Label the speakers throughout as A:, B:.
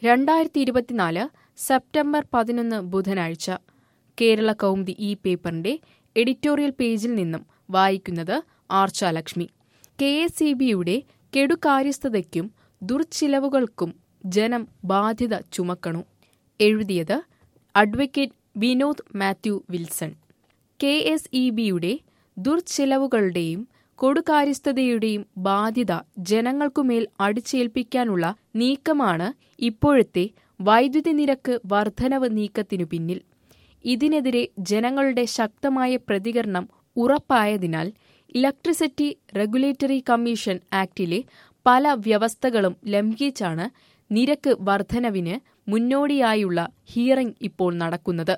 A: രണ്ടായിരത്തി ഇരുപത്തിനാല് സെപ്റ്റംബർ പതിനൊന്ന് ബുധനാഴ്ച കേരള കൗമുദി ഈ പേപ്പറിന്റെ എഡിറ്റോറിയൽ പേജിൽ നിന്നും വായിക്കുന്നത് ആർച്ചാലക്ഷ്മി കെ എസ് ഇ ബിയുടെ കെടുകാര്യസ്ഥതയ്ക്കും ദുർച്ചിലവുകൾക്കും ജനം ബാധ്യത ചുമക്കണു എഴുതിയത് advocate Vinod Mathew Wilson K S E ബിയുടെ ദുർച്ചിലവുകളുടെയും കൊടുകാര്യസ്ഥതയുടെയും ബാധ്യത ജനങ്ങൾക്കുമേൽ അടിച്ചേൽപ്പിക്കാനുള്ള നീക്കമാണ് ഇപ്പോഴത്തെ വൈദ്യുതി നിരക്ക് വർധനവ് നീക്കത്തിനു പിന്നിൽ ഇതിനെതിരെ ജനങ്ങളുടെ ശക്തമായ പ്രതികരണം ഉറപ്പായതിനാൽ ഇലക്ട്രിസിറ്റി റെഗുലേറ്ററി കമ്മീഷൻ ആക്ടിലെ പല വ്യവസ്ഥകളും ലംഘിച്ചാണ് നിരക്ക് വർധനവിന് മുന്നോടിയായുള്ള ഹിയറിംഗ് ഇപ്പോൾ നടക്കുന്നത്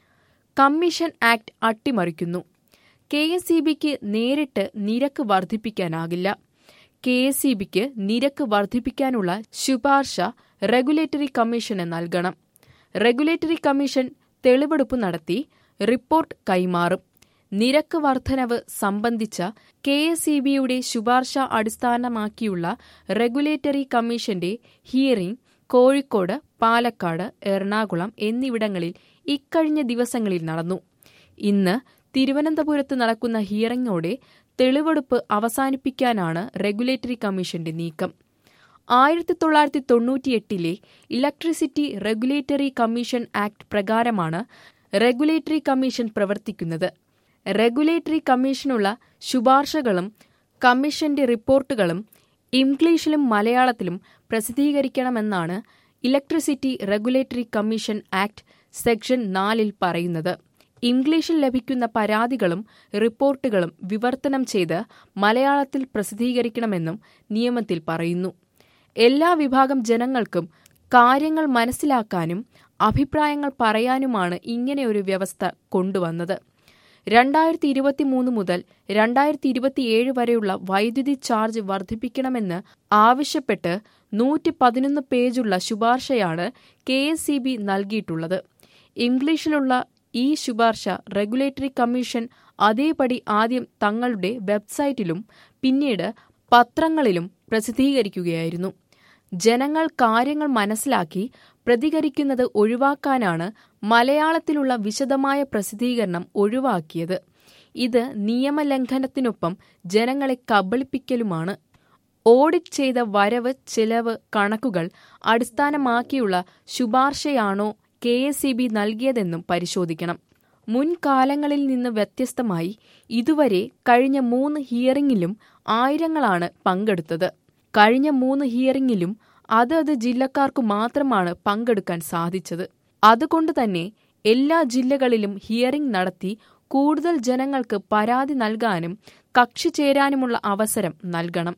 A: കമ്മീഷൻ ആക്ട് അട്ടിമറിക്കുന്നു കെ എസ് ഇ ബിക്ക് നേരിട്ട് നിരക്ക് വർദ്ധിപ്പിക്കാനാകില്ല കെ എസ് ഇ ബിക്ക് നിരക്ക് വർദ്ധിപ്പിക്കാനുള്ള ശുപാർശ റെഗുലേറ്ററി കമ്മീഷന് നൽകണം റെഗുലേറ്ററി കമ്മീഷൻ തെളിവെടുപ്പ് നടത്തി റിപ്പോർട്ട് കൈമാറും നിരക്ക് വർധനവ് സംബന്ധിച്ച കെ എസ് ഇ ബിയുടെ ശുപാർശ അടിസ്ഥാനമാക്കിയുള്ള റെഗുലേറ്ററി കമ്മീഷന്റെ ഹിയറിംഗ് കോഴിക്കോട് പാലക്കാട് എറണാകുളം എന്നിവിടങ്ങളിൽ ഇക്കഴിഞ്ഞ ദിവസങ്ങളിൽ നടന്നു ഇന്ന് തിരുവനന്തപുരത്ത് നടക്കുന്ന ഹിയറിംഗോടെ തെളിവെടുപ്പ് അവസാനിപ്പിക്കാനാണ് റെഗുലേറ്ററി കമ്മീഷന്റെ നീക്കം ആയിരത്തി തൊള്ളായിരത്തി തൊണ്ണൂറ്റിയെട്ടിലെ ഇലക്ട്രിസിറ്റി റെഗുലേറ്ററി കമ്മീഷൻ ആക്ട് പ്രകാരമാണ് റെഗുലേറ്ററി കമ്മീഷൻ പ്രവർത്തിക്കുന്നത് റെഗുലേറ്ററി കമ്മീഷനുള്ള ശുപാർശകളും കമ്മീഷന്റെ റിപ്പോർട്ടുകളും ഇംഗ്ലീഷിലും മലയാളത്തിലും പ്രസിദ്ധീകരിക്കണമെന്നാണ് electricity regulatory commission act section നാലിൽ പറയുന്നത് ഇംഗ്ലീഷിൽ ലഭിക്കുന്ന പരാതികളും റിപ്പോർട്ടുകളും വിവർത്തനം ചെയ്ത് മലയാളത്തിൽ പ്രസിദ്ധീകരിക്കണമെന്നും നിയമത്തിൽ പറയുന്നു എല്ലാ വിഭാഗം ജനങ്ങൾക്കും കാര്യങ്ങൾ മനസ്സിലാക്കാനും അഭിപ്രായങ്ങൾ പറയാനുമാണ് ഇങ്ങനെയൊരു വ്യവസ്ഥ കൊണ്ടുവന്നത് രണ്ടായിരത്തി ഇരുപത്തിമൂന്ന് മുതൽ രണ്ടായിരത്തി ഇരുപത്തിയേഴ് വരെയുള്ള വൈദ്യുതി ചാർജ് വർദ്ധിപ്പിക്കണമെന്ന് ആവശ്യപ്പെട്ട് നൂറ്റി പതിനൊന്ന് പേജുള്ള ശുപാർശയാണ് കെ എസ് സി ബി നൽകിയിട്ടുള്ളത് ഇംഗ്ലീഷിലുള്ള ഈ ശുപാർശ റെഗുലേറ്ററി കമ്മീഷൻ അതേപടി ആദ്യം തങ്ങളുടെ വെബ്സൈറ്റിലും പിന്നീട് പത്രങ്ങളിലും പ്രസിദ്ധീകരിക്കുകയായിരുന്നു ജനങ്ങൾ കാര്യങ്ങൾ മനസ്സിലാക്കി പ്രതികരിക്കുന്നത് ഒഴിവാക്കാനാണ് മലയാളത്തിലുള്ള വിശദമായ പ്രസിദ്ധീകരണം ഒഴിവാക്കിയത് ഇത് നിയമലംഘനത്തിനൊപ്പം ജനങ്ങളെ കബളിപ്പിക്കലുമാണ് ഓഡിറ്റ് ചെയ്ത വരവ് ചെലവ് കണക്കുകൾ അടിസ്ഥാനമാക്കിയുള്ള ശുപാർശയാണോ കെ എസ് ഇ ബി നൽകിയതെന്നും പരിശോധിക്കണം മുൻകാലങ്ങളിൽ നിന്ന് വ്യത്യസ്തമായി ഇതുവരെ കഴിഞ്ഞ മൂന്ന് ഹിയറിംഗിലും ആയിരങ്ങളാണ് പങ്കെടുത്തത് കഴിഞ്ഞ മൂന്ന് ഹിയറിംഗിലും അത് അത് ജില്ലക്കാർക്കു മാത്രമാണ് പങ്കെടുക്കാൻ സാധിച്ചത് അതുകൊണ്ട് തന്നെ എല്ലാ ജില്ലകളിലും ഹിയറിംഗ് നടത്തി കൂടുതൽ ജനങ്ങൾക്ക് പരാതി നൽകാനും കക്ഷി ചേരാനുമുള്ള അവസരം നൽകണം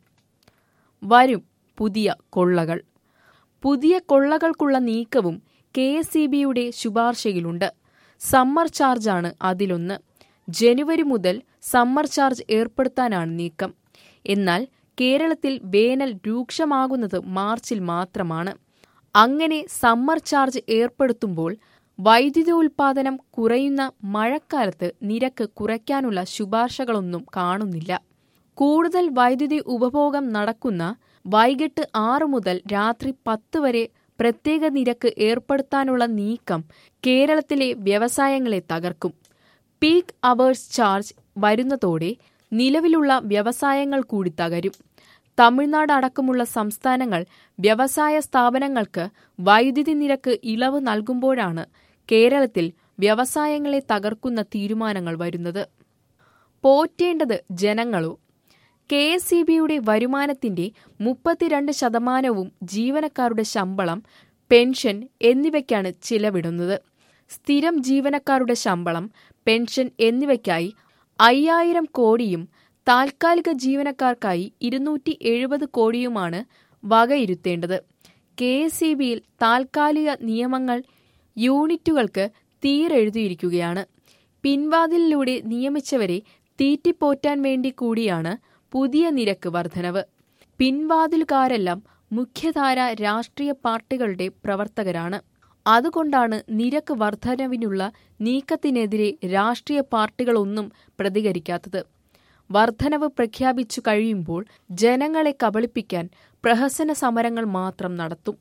A: വരും പുതിയ കൊള്ളകൾ പുതിയ കൊള്ളകൾക്കുള്ള നീക്കവും കെ എസ് ഇ ബിയുടെ ശുപാർശയിലുണ്ട് സമ്മർ ചാർജാണ് അതിലൊന്ന് ജനുവരി മുതൽ സമ്മർ ചാർജ് ഏർപ്പെടുത്താനാണ് നീക്കം എന്നാൽ കേരളത്തിൽ വേനൽ രൂക്ഷമാകുന്നത് മാർച്ചിൽ മാത്രമാണ് അങ്ങനെ സമ്മർ ചാർജ് ഏർപ്പെടുത്തുമ്പോൾ വൈദ്യുതി ഉൽപാദനം കുറയുന്ന മഴക്കാലത്ത് നിരക്ക് കുറയ്ക്കാനുള്ള ശുപാർശകളൊന്നും കാണുന്നില്ല കൂടുതൽ വൈദ്യുതി ഉപഭോഗം നടക്കുന്ന വൈകിട്ട് ആറു മുതൽ രാത്രി പത്ത് വരെ പ്രത്യേക നിരക്ക് ഏർപ്പെടുത്താനുള്ള നീക്കം കേരളത്തിലെ വ്യവസായങ്ങളെ തകർക്കും പീക്ക് അവേഴ്സ് ചാർജ് വരുന്നതോടെ നിലവിലുള്ള വ്യവസായങ്ങൾ കൂടി തകരും തമിഴ്നാട് അടക്കമുള്ള സംസ്ഥാനങ്ങൾ വ്യവസായ സ്ഥാപനങ്ങൾക്ക് വൈദ്യുതി നിരക്ക് ഇളവ് നൽകുമ്പോഴാണ് കേരളത്തിൽ വ്യവസായങ്ങളെ തകർക്കുന്ന തീരുമാനങ്ങൾ വരുന്നത് പോറ്റേണ്ടത് ജനങ്ങളോ കെ എസ് ഇ ബിയുടെ വരുമാനത്തിന്റെ മുപ്പത്തിരണ്ട് ശതമാനവും ജീവനക്കാരുടെ ശമ്പളം പെൻഷൻ എന്നിവയ്ക്കാണ് ചിലവിടുന്നത് സ്ഥിരം ജീവനക്കാരുടെ ശമ്പളം പെൻഷൻ എന്നിവയ്ക്കായി അയ്യായിരം കോടിയും താൽക്കാലിക ജീവനക്കാർക്കായി ഇരുന്നൂറ്റി എഴുപത് കോടിയുമാണ് വകയിരുത്തേണ്ടത് കെ എസ് ഇ ബിയിൽ താൽക്കാലിക നിയമങ്ങൾ യൂണിറ്റുകൾക്ക് തീരെഴുതിയിരിക്കുകയാണ് പിൻവാതിലിലൂടെ നിയമിച്ചവരെ തീറ്റിപ്പോറ്റാൻ വേണ്ടി കൂടിയാണ് പുതിയ നിരക്ക് വർധനവ് പിൻവാതിലുകാരെല്ലാം മുഖ്യധാര രാഷ്ട്രീയ പാർട്ടികളുടെ പ്രവർത്തകരാണ് അതുകൊണ്ടാണ് നിരക്ക് വർധനവിനുള്ള നീക്കത്തിനെതിരെ രാഷ്ട്രീയ പാർട്ടികളൊന്നും പ്രതികരിക്കാത്തത് വർധനവ് പ്രഖ്യാപിച്ചു കഴിയുമ്പോൾ ജനങ്ങളെ കബളിപ്പിക്കാൻ പ്രഹസന സമരങ്ങൾ മാത്രം നടത്തും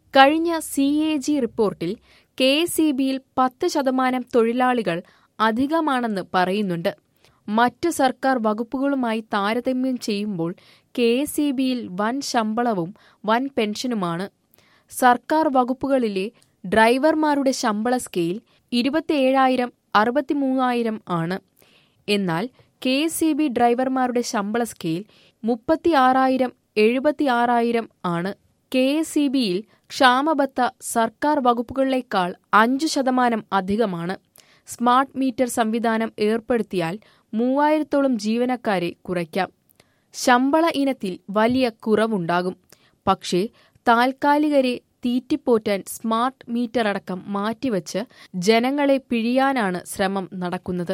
A: കഴിഞ്ഞ സി എ ജി റിപ്പോർട്ടിൽ കെ എസ് ഇ ബിയിൽ പത്ത് ശതമാനം തൊഴിലാളികൾ അധികമാണെന്ന് പറയുന്നുണ്ട് മറ്റു സർക്കാർ വകുപ്പുകളുമായി താരതമ്യം ചെയ്യുമ്പോൾ കെ എസ് ഇ ബിയിൽ വൻ ശമ്പളവും വൻ പെൻഷനുമാണ് സർക്കാർ വകുപ്പുകളിലെ ഡ്രൈവർമാരുടെ ശമ്പള സ്കെയിൽ ഇരുപത്തിയേഴായിരം അറുപത്തിമൂവായിരം ആണ് എന്നാൽ കെ എസ് ഇ ബി ഡ്രൈവർമാരുടെ ശമ്പള സ്കെയിൽ മുപ്പത്തിയാറായിരം എഴുപത്തിയാറായിരം ആണ് കെ എസ് ഇ ബിയിൽ ക്ഷാമബത്ത സർക്കാർ വകുപ്പുകളിലേക്കാൾ അഞ്ചു ശതമാനം അധികമാണ് സ്മാർട്ട് മീറ്റർ സംവിധാനം ഏർപ്പെടുത്തിയാൽ മൂവായിരത്തോളം ജീവനക്കാരെ കുറയ്ക്കാം ശമ്പള ഇനത്തിൽ വലിയ കുറവുണ്ടാകും പക്ഷേ താൽക്കാലികരെ തീറ്റിപ്പോറ്റാൻ സ്മാർട്ട് മീറ്റർ അടക്കം മാറ്റിവച്ച് ജനങ്ങളെ പിഴിയാനാണ് ശ്രമം നടക്കുന്നത്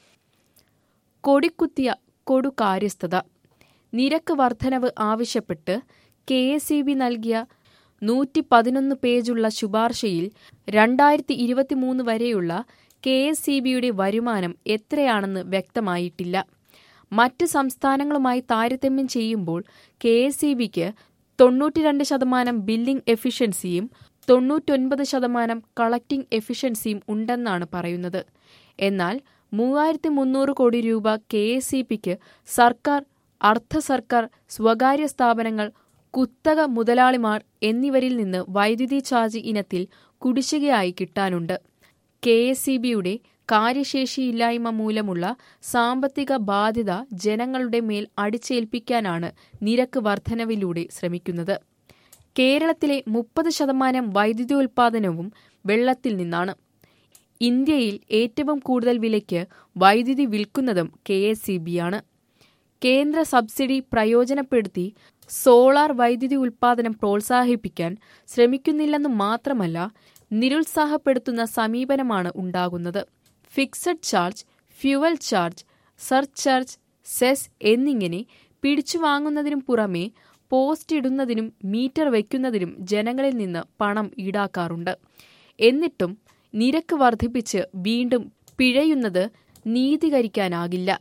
A: കൊടിക്കുത്തിയ കൊടുകാര്യസ്ഥത നിരക്ക് വർധനവ് ആവശ്യപ്പെട്ട് കെ എസ് ഇ ബി നൽകിയ നൂറ്റി പതിനൊന്ന് പേജുള്ള ശുപാർശയിൽ രണ്ടായിരത്തി ഇരുപത്തിമൂന്ന് വരെയുള്ള കെ എസ് ഇ ബിയുടെ വരുമാനം എത്രയാണെന്ന് വ്യക്തമായിട്ടില്ല മറ്റ് സംസ്ഥാനങ്ങളുമായി താരതമ്യം ചെയ്യുമ്പോൾ കെ എസ് ഇ ബിക്ക് തൊണ്ണൂറ്റിരണ്ട് ശതമാനം ബില്ലിംഗ് എഫിഷ്യൻസിയും തൊണ്ണൂറ്റൊൻപത് ശതമാനം കളക്ടിംഗ് എഫിഷ്യൻസിയും ഉണ്ടെന്നാണ് പറയുന്നത് എന്നാൽ മൂവായിരത്തി മുന്നൂറ് കോടി രൂപ കെ എസ് ഇ പിക്ക് സർക്കാർ അർദ്ധ സർക്കാർ സ്വകാര്യ സ്ഥാപനങ്ങൾ കുത്തക മുതലാളിമാർ എന്നിവരിൽ നിന്ന് വൈദ്യുതി ചാർജ് ഇനത്തിൽ കുടിശ്ശികയായി കിട്ടാനുണ്ട് കെ എസ് ഇ ബിയുടെ കാര്യശേഷിയില്ലായ്മ മൂലമുള്ള സാമ്പത്തിക ബാധ്യത ജനങ്ങളുടെ മേൽ അടിച്ചേൽപ്പിക്കാനാണ് നിരക്ക് വർധനവിലൂടെ ശ്രമിക്കുന്നത് കേരളത്തിലെ മുപ്പത് ശതമാനം വൈദ്യുതോൽപാദനവും വെള്ളത്തിൽ നിന്നാണ് ഇന്ത്യയിൽ ഏറ്റവും കൂടുതൽ വിലയ്ക്ക് വൈദ്യുതി വിൽക്കുന്നതും കെ എസ് ഇ ബിയാണ് കേന്ദ്ര സബ്സിഡി പ്രയോജനപ്പെടുത്തി സോളാർ വൈദ്യുതി ഉൽപാദനം പ്രോത്സാഹിപ്പിക്കാൻ ശ്രമിക്കുന്നില്ലെന്ന് മാത്രമല്ല നിരുത്സാഹപ്പെടുത്തുന്ന സമീപനമാണ് ഉണ്ടാകുന്നത് fixed charge fuel charge surcharge cess എന്നിങ്ങനെ പിടിച്ചു വാങ്ങുന്നതിനും പുറമെ പോസ്റ്റ് ഇടുന്നതിനും മീറ്റർ വയ്ക്കുന്നതിനും ജനങ്ങളിൽ നിന്ന് പണം ഈടാക്കാറുണ്ട് എന്നിട്ടും നിരക്ക് വർദ്ധിപ്പിച്ച് വീണ്ടും പിഴയുന്നത് നീതീകരിക്കാനാകില്ല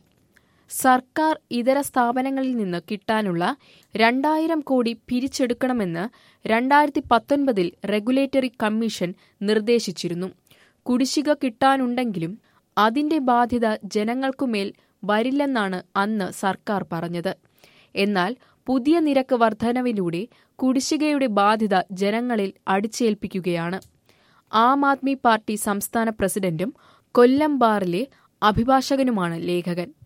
A: സർക്കാർ ഇതര സ്ഥാപനങ്ങളിൽ നിന്ന് കിട്ടാനുള്ള രണ്ടായിരം കോടി പിരിച്ചെടുക്കണമെന്ന് രണ്ടായിരത്തി പത്തൊൻപതിൽ റെഗുലേറ്ററി കമ്മീഷൻ നിർദ്ദേശിച്ചിരുന്നു കുടിശ്ശിക കിട്ടാനുണ്ടെങ്കിലും അതിന്റെ ബാധ്യത ജനങ്ങൾക്കുമേൽ വരില്ലെന്നാണ് അന്ന് സർക്കാർ പറഞ്ഞത് എന്നാൽ പുതിയ നിരക്ക് വർധനവിലൂടെ കുടിശ്ശികയുടെ ബാധ്യത ജനങ്ങളിൽ അടിച്ചേൽപ്പിക്കുകയാണ് ആം ആദ്മി പാർട്ടി സംസ്ഥാന പ്രസിഡന്റും കൊല്ലം ബാറിലെ അഭിഭാഷകനുമാണ് ലേഖകൻ